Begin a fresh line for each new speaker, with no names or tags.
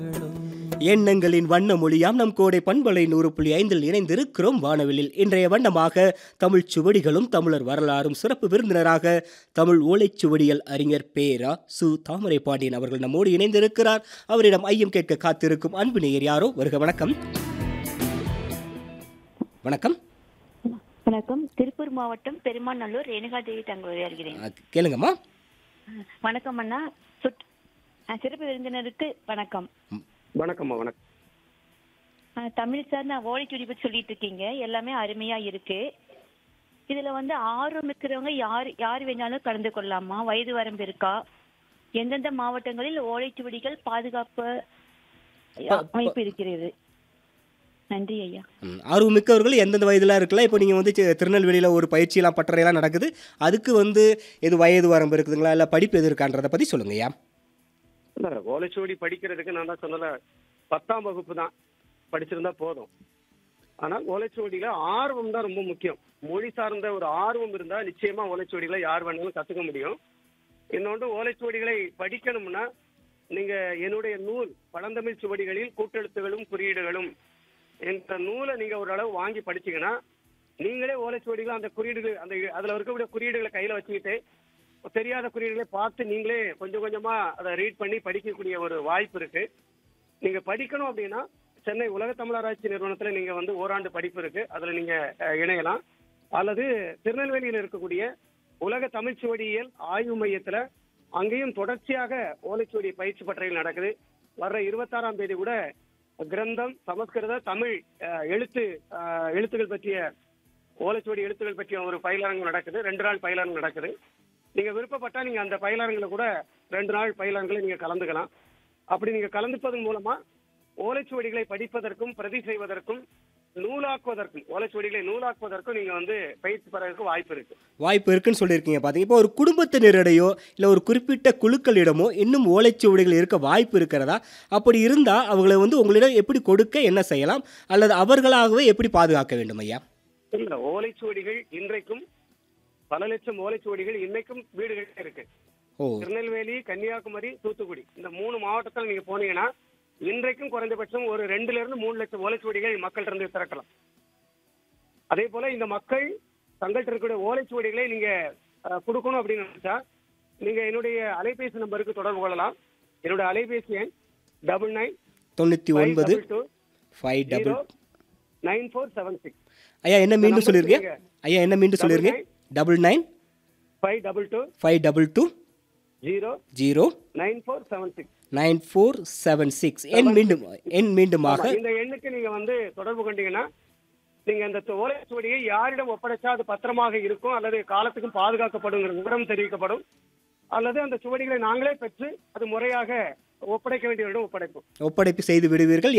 எண்ணங்களின் வண்ண மொழியாம் நம் கோடை பண்பலை நூறு புள்ளி ஐந்தில் இணைந்திருக்கிறோம் வானவிலில் இன்றைய வண்ணமாக தமிழ் சுவடிகளும் தமிழர் வரலாறும் சிறப்பு விருந்தினராக தமிழ் ஓலைச்சுவடியல் அறிஞர் பேரா சு தாமரை பாண்டியன் அவர்கள் நம்மோடு இணைந்திருக்கிறார் அவரிடம் ஐயம் கேட்க காத்திருக்கும் அன்பு நேயர் யாரோ வருக வணக்கம் வணக்கம்
வணக்கம் திருப்பூர் மாவட்டம் பெருமாநல்லூர் ரேணுகா தேவி தங்கள் உரையாடுகிறேன்
அஹ், கேளுங்கம்மா
வணக்கம் அண்ணா சுட் அஹ், சிறப்பு விருந்தினருக்கு வணக்கம்
வணக்கம்மா வணக்கம்
அஹ், தமிழ் சார் நான் ஓலைச்சுடி பற்றி சொல்லிட்டு இருக்கீங்க எல்லாமே அருமையா இருக்கு இதுல வந்து ஆர்வம் இருக்கிறவங்க யார் யார் வேணாலும் கலந்து கொள்ளலாமா வயது வரம்பு இருக்கா எந்தெந்த மாவட்டங்களில் ஓலைச்சுவடிகள் பாதுகாப்பு
ப-
அமைப்பு இருக்கிறது நன்றி ஐயா
ம், ஆர்வமிக்கவர்கள் எந்தெந்த வயதில் இருக்கலாம் இப்போ நீங்கள் வந்து சி- திருநெல்வேலியில் ஒரு பயிற்சியெல்லாம் பட்டறையெல்லாம் நடக்குது அதுக்கு வந்து எது வயது வரம்பு இருக்குதுங்களா இல்லை படிப்பு எது இருக்கான்றதை பற்றி சொல்லுங்கய்யா
இல்ல ஓலைச்சுவடி படிக்கிறதுக்கு நான் தான் சொன்னல பத்தாம் வகுப்பு தான் படிச்சிருந்தா போதும் ஆனால் ஓலைச்சுவடியில ஆர்வம் தான் ரொம்ப முக்கியம் மொழி சார்ந்த ஒரு ஆர்வம் இருந்தா நிச்சயமா ஓலைச்சுவடிகளை யார் வேணாலும் கத்துக்க முடியும் இன்னொன்று ஓலைச்சுவடிகளை படிக்கணும்னா நீங்க என்னுடைய நூல் பழந்தமிழ் சுவடிகளில் கூட்டெழுத்துகளும் குறியீடுகளும் என்ற நூலை நீங்க ஓரளவு வாங்கி படிச்சீங்கன்னா நீங்களே ஓலைச்சுவடிகளை அந்த குறியீடுகள் அந்த அதுல இருக்கக்கூடிய குறியீடுகளை கையில வச்சுக்கிட்டு தெரியாத குறியீடுகளை பார்த்து நீங்களே கொஞ்சம் கொஞ்சமா அதை ரீட் பண்ணி படிக்கக்கூடிய ஒரு வாய்ப்பு இருக்கு நீங்க படிக்கணும் அப்படின்னா சென்னை உலக தமிழராட்சி நிறுவனத்துல நீங்க வந்து ஓராண்டு படிப்பு இருக்கு அதுல நீங்க அஹ், இணையலாம் அல்லது திருநெல்வேலியில் இருக்கக்கூடிய உலக தமிழ்ச்சுவடியியல் ஆய்வு மையத்துல அங்கேயும் தொடர்ச்சியாக ஓலைச்சுவடி பயிற்சி பட்டறைகள் நடக்குது வர்ற இருபத்தாறாம் தேதி கூட கிரந்தம் சமஸ்கிருத தமிழ் அஹ், எழுத்து அஹ், எழுத்துக்கள் பற்றிய ஓலைச்சுவடி எழுத்துக்கள் பற்றிய ஒரு பயிலரங்கம் நடக்குது ரெண்டு நாள் பயிலரங்கம் நடக்குது நீங்க விருப்பப்பட்டா நீங்க அந்த பயிலரங்குல கூட ரெண்டு நாள் பயிலரங்களை நீங்க கலந்துக்கலாம் அப்படி நீங்க கலந்துப்பதன் மூலமா ஓலைச்சுவடிகளை படிப்பதற்கும் பிரதி செய்வதற்கும் நூலாக்குவதற்கும் ஓலைச்சுவடிகளை நூலாக்குவதற்கும் நீங்க வந்து பயிற்சி பெறறதுக்கு வாய்ப்பு இருக்கு
வாய்ப்பு இருக்குன்னு சொல்லியிருக்கீங்க பார்த்தீங்க இப்போ ஒரு குடும்பத்தினரிடையோ இல்லை ஒரு குறிப்பிட்ட குழுக்களிடமோ இன்னும் ஓலைச்சுவடிகள் இருக்க வாய்ப்பு இருக்கிறதா அப்படி இருந்தால் அவங்களை வந்து உங்களிடம் எப்படி கொடுக்க என்ன செய்யலாம் அல்லது அவர்களாகவே எப்படி பாதுகாக்க வேண்டும் ஐயா
இல்ல ஓலைச்சுவடிகள் இன்றைக்கும் பல லட்சம் ஓலைச்சுவடிகள் இன்னைக்கும் வீடுகள் இருக்கு
ஓ
திருநெல்வேலி கன்னியாகுமரி தூத்துக்குடி இந்த மூணு மாவட்டத்தில் நீங்க போனீங்கன்னா இன்றைக்கும் குறைந்தபட்சம் ஒரு ரெண்டுல இருந்து மூணு லட்சம் ஓலைச்சுவடிகள் மக்கள்கிட்ட இருந்து திரட்டலாம் அதே போல இந்த மக்கள் தங்கள்கிட்ட இருக்கக்கூடிய ஓலைச்சுவடிகளை நீங்க அஹ், கொடுக்கணும் அப்படின்னு நினைச்சா நீங்க என்னுடைய அலைபேசி நம்பருக்கு தொடர்பு கொள்ளலாம் என்னுடைய அலைபேசி எண் டபுள் நைன்
தொண்ணூற்றி ஒன்பது
two
five double
zero nine four seven six
ஐயா என்ன மீண்டும்
number
சொல்லியிருக்கீங்க
சொல்லுங்க.
ஐயா என்ன மீண்டும்
Double
சொல்லியிருக்கீங்க double nine
five double two
five double two
zero
zero
nine four seven six
nine four seven six எண் மீண்டும் எண் மீண்டுமாக
இந்த எண்ணுக்கு நீங்க வந்து தொடர்பு கொண்டீங்கன்னா நீங்க இந்த ஓலைச்சுவடியை யாரிடம் ஒப்படைச்சா அது பத்திரமாக இருக்கும் அல்லது காலத்துக்கும் பாதுகாக்கப்படுங்கிற விவரம் தெரிவிக்கப்படும் அல்லது அந்த சுவடிகளை நாங்களே பெற்று அது முறையாக ஒப்படைக்க வேண்டியவரிடம் ஒப்படைப்போம்
ஒப்படைப்பு செய்து விடுவீர்கள்